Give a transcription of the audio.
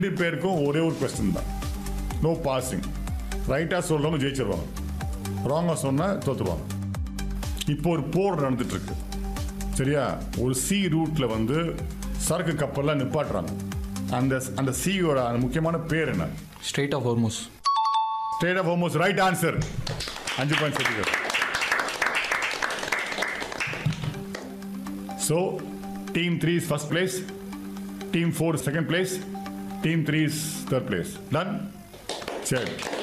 ரெண்டு பேருக்கும் ஒரே ஒரு கொஸ்டின் தான் நோ பாசிங் ரைட்டாக சொல்றவங்க ஜெயிச்சிருவாங்க ராங்காக சொன்னால் தோத்துருவாங்க இப்போ ஒரு போர் நடந்துட்டு இருக்கு சரியா ஒரு சி ரூட்ல வந்து சரக்கு கப்பல்லாம் நிப்பாட்டுறாங்க அந்த அந்த சியோட முக்கியமான பேர் என்ன strait of Hormuz strait of Hormuz right answer அஞ்சு பாயிண்ட் சேர்த்துக்க so team three is first place team four second place team three is third place done சரி